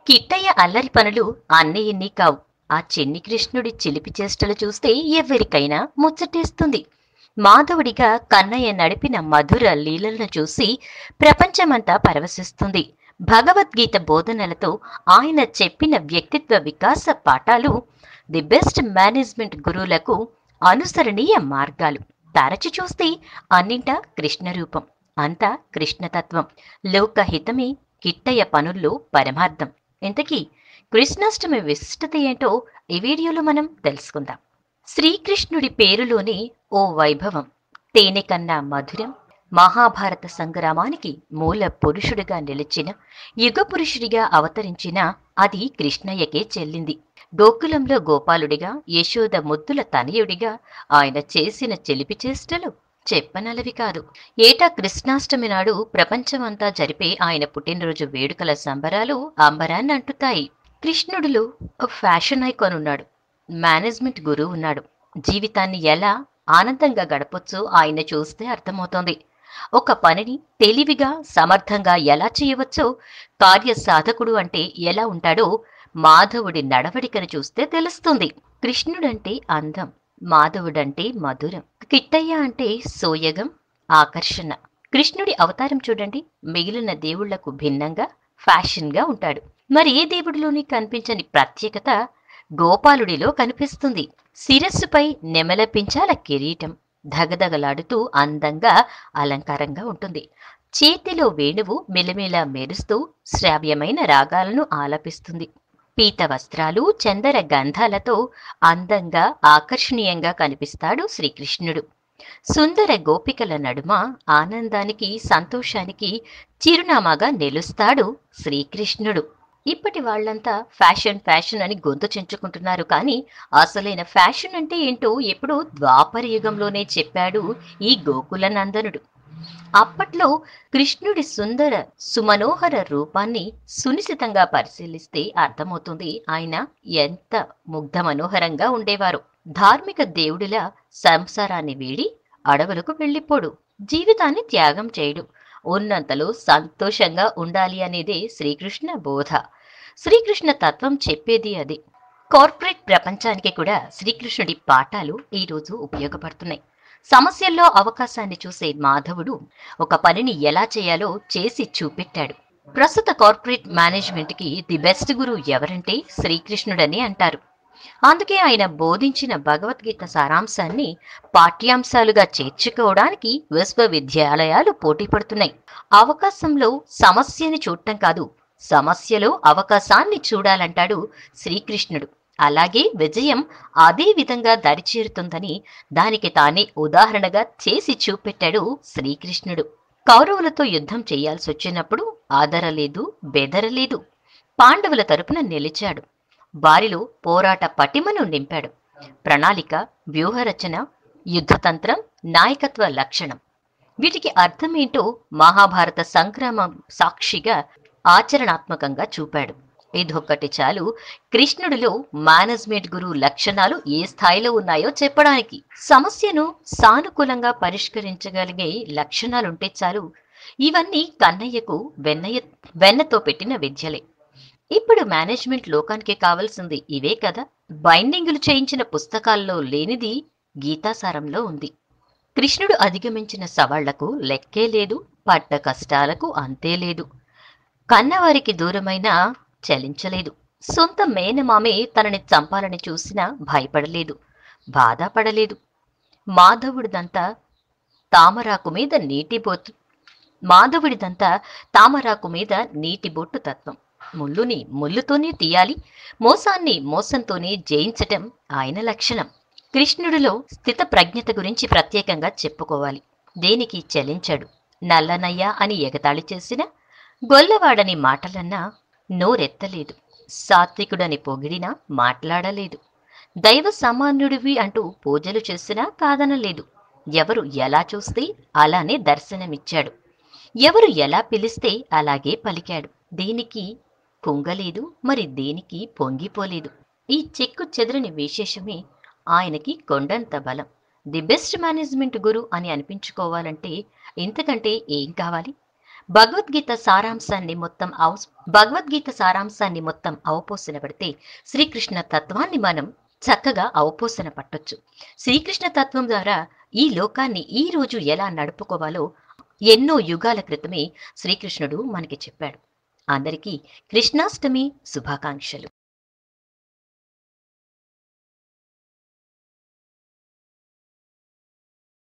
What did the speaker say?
కిట్టయ్య అల్లరి పనులు అన్నీ ఇన్ని కావు ఆ చిన్ని కృష్ణుడి చిలిపి చేష్టలు చూస్తే ఎవరికైనా ముచ్చటేస్తుంది మాధవుడిగా కన్నయ్య నడిపిన మధుర లీలలను చూసి ప్రపంచమంతా పరవశిస్తుంది భగవద్గీత బోధనలతో ఆయన చెప్పిన వ్యక్తిత్వ వికాస పాఠాలు ది బెస్ట్ మేనేజ్మెంట్ గురువులకు అనుసరణీయ మార్గాలు తరచి చూస్తే అన్నింటా కృష్ణ రూపం అంతా కృష్ణతత్వం లోకహితమే కిట్టయ్య పనుల్లో పరమార్థం ఇంతకీ కృష్ణాష్టమి విశిష్టత ఏంటో ఈ వీడియోలో మనం తెలుసుకుందాం శ్రీకృష్ణుడి పేరులోని ఓ వైభవం తేనె కన్నా మధురం మహాభారత సంగ్రామానికి మూల పురుషుడిగా నిలిచిన యుగ పురుషుడిగా అవతరించిన అది కృష్ణయ్యకే చెల్లింది గోకులంలో గోపాలుడిగా యశోద ముద్దుల తనయుడిగా ఆయన చేసిన చెలిపి చేష్టలు చెప్పనలవి కాదు ఏటా కృష్ణాష్టమి నాడు ప్రపంచమంతా జరిపే ఆయన పుట్టినరోజు వేడుకల సంబరాలు అంబరాన్ని అంటుతాయి కృష్ణుడిలో ఒక ఫ్యాషన్ ఐకాన్ ఉన్నాడు మేనేజ్మెంట్ గురువు ఉన్నాడు జీవితాన్ని ఎలా ఆనందంగా గడపొచ్చో ఆయన చూస్తే అర్థమవుతోంది ఒక పనిని తెలివిగా సమర్థంగా ఎలా చేయవచ్చో కార్య సాధకుడు అంటే ఎలా ఉంటాడో మాధవుడి నడవడికను చూస్తే తెలుస్తుంది కృష్ణుడంటే అందం మాధవుడంటే మధురం కిట్టయ్య అంటే సోయగం ఆకర్షణ కృష్ణుడి అవతారం చూడండి మిగిలిన దేవుళ్లకు భిన్నంగా ఫ్యాషన్గా ఉంటాడు మరి ఏ దేవుడిలోని కనిపించని ప్రత్యేకత గోపాలుడిలో కనిపిస్తుంది శిరస్సుపై నెమలపించాల కిరీటం ధగధగలాడుతూ అందంగా అలంకారంగా ఉంటుంది చేతిలో వేణువు మెలిమెలా మెరుస్తూ శ్రావ్యమైన రాగాలను ఆలపిస్తుంది పీత వస్త్రాలు చందర గంధాలతో అందంగా ఆకర్షణీయంగా కనిపిస్తాడు శ్రీకృష్ణుడు సుందర గోపికల నడుమ ఆనందానికి సంతోషానికి చిరునామాగా నిలుస్తాడు శ్రీకృష్ణుడు ఇప్పటి వాళ్ళంతా ఫ్యాషన్ ఫ్యాషన్ అని గొంతు చించుకుంటున్నారు కానీ అసలైన ఫ్యాషన్ అంటే ఏంటో ఎప్పుడో ద్వాపర యుగంలోనే చెప్పాడు ఈ గోకుల నందనుడు అప్పట్లో కృష్ణుడి సుందర సుమనోహర రూపాన్ని సునిశితంగా పరిశీలిస్తే అర్థమవుతుంది ఆయన ఎంత ముగ్ధ మనోహరంగా ఉండేవారు ధార్మిక దేవుడిలా సంసారాన్ని వీడి అడవులకు వెళ్ళిపోడు జీవితాన్ని త్యాగం చేయడు ఉన్నంతలో సంతోషంగా ఉండాలి అనేదే శ్రీకృష్ణ బోధ శ్రీకృష్ణ తత్వం చెప్పేది అది కార్పొరేట్ ప్రపంచానికి కూడా శ్రీకృష్ణుడి పాఠాలు ఈరోజు ఉపయోగపడుతున్నాయి సమస్యల్లో అవకాశాన్ని చూసే మాధవుడు ఒక పనిని ఎలా చేయాలో చేసి చూపెట్టాడు ప్రస్తుత కార్పొరేట్ మేనేజ్మెంట్కి ది బెస్ట్ గురువు ఎవరంటే శ్రీకృష్ణుడని అంటారు అందుకే ఆయన బోధించిన భగవద్గీత సారాంశాన్ని పాఠ్యాంశాలుగా చేర్చుకోవడానికి విశ్వవిద్యాలయాలు పోటీ పడుతున్నాయి అవకాశంలో సమస్యని చూడటం కాదు సమస్యలో అవకాశాన్ని చూడాలంటాడు శ్రీకృష్ణుడు అలాగే విజయం అదే విధంగా దరిచేరుతుందని దానికి తానే ఉదాహరణగా చేసి చూపెట్టాడు శ్రీకృష్ణుడు కౌరవులతో యుద్ధం చేయాల్సి వచ్చినప్పుడు ఆదరలేదు బెదరలేదు పాండవుల తరపున నిలిచాడు వారిలో పోరాట పటిమను నింపాడు ప్రణాళిక వ్యూహరచన యుద్ధతంత్రం నాయకత్వ లక్షణం వీటికి అర్థమేంటో మహాభారత సంగ్రామం సాక్షిగా ఆచరణాత్మకంగా చూపాడు ఇదొక్కటి చాలు కృష్ణుడిలో మేనేజ్మెంట్ గురువు లక్షణాలు ఏ స్థాయిలో ఉన్నాయో చెప్పడానికి సమస్యను సానుకూలంగా పరిష్కరించగలిగే లక్షణాలుంటే చాలు ఇవన్నీ కన్నయ్యకు వెన్నయ్య వెన్నతో పెట్టిన విద్యలే ఇప్పుడు మేనేజ్మెంట్ లోకానికి కావాల్సింది ఇవే కదా బైండింగులు చేయించిన పుస్తకాల్లో లేనిది గీతాసారంలో ఉంది కృష్ణుడు అధిగమించిన సవాళ్లకు లెక్కే లేదు పడ్డ కష్టాలకు అంతే లేదు కన్నవారికి దూరమైన చలించలేదు సొంత మేనమామే తనని చంపాలని చూసినా భయపడలేదు బాధపడలేదు మాధవుడిదంతా తామరాకు మీద నీటి బొట్టు మాధవుడిదంతా తామరాకు మీద నీటి బొట్టు తత్వం ముళ్ళుని ముళ్ళుతోనే తీయాలి మోసాన్ని మోసంతోనే జయించటం ఆయన లక్షణం కృష్ణుడిలో స్థిత ప్రజ్ఞత గురించి ప్రత్యేకంగా చెప్పుకోవాలి దేనికి చలించాడు నల్లనయ్య అని ఎగతాళి చేసిన గొల్లవాడని మాటలన్నా నోరెత్తలేదు సాత్వికుడని పొగిడినా మాట్లాడలేదు దైవ సామాన్యుడివి అంటూ పూజలు చేసినా కాదనలేదు ఎవరు ఎలా చూస్తే అలానే దర్శనమిచ్చాడు ఎవరు ఎలా పిలిస్తే అలాగే పలికాడు దేనికి కుంగలేదు మరి దేనికి పొంగిపోలేదు ఈ చెక్కు చెదరని విశేషమే ఆయనకి కొండంత బలం ది బెస్ట్ మేనేజ్మెంట్ గురు అని అనిపించుకోవాలంటే ఇంతకంటే ఏం కావాలి భగవద్గీత సారాంశాన్ని మొత్తం అవస్ భగవద్గీత సారాంశాన్ని మొత్తం అవపోసన పడితే శ్రీకృష్ణ తత్వాన్ని మనం చక్కగా అవపోసన పట్టొచ్చు శ్రీకృష్ణ తత్వం ద్వారా ఈ లోకాన్ని ఈ రోజు ఎలా నడుపుకోవాలో ఎన్నో యుగాల క్రితమే శ్రీకృష్ణుడు మనకి చెప్పాడు అందరికీ కృష్ణాష్టమి శుభాకాంక్షలు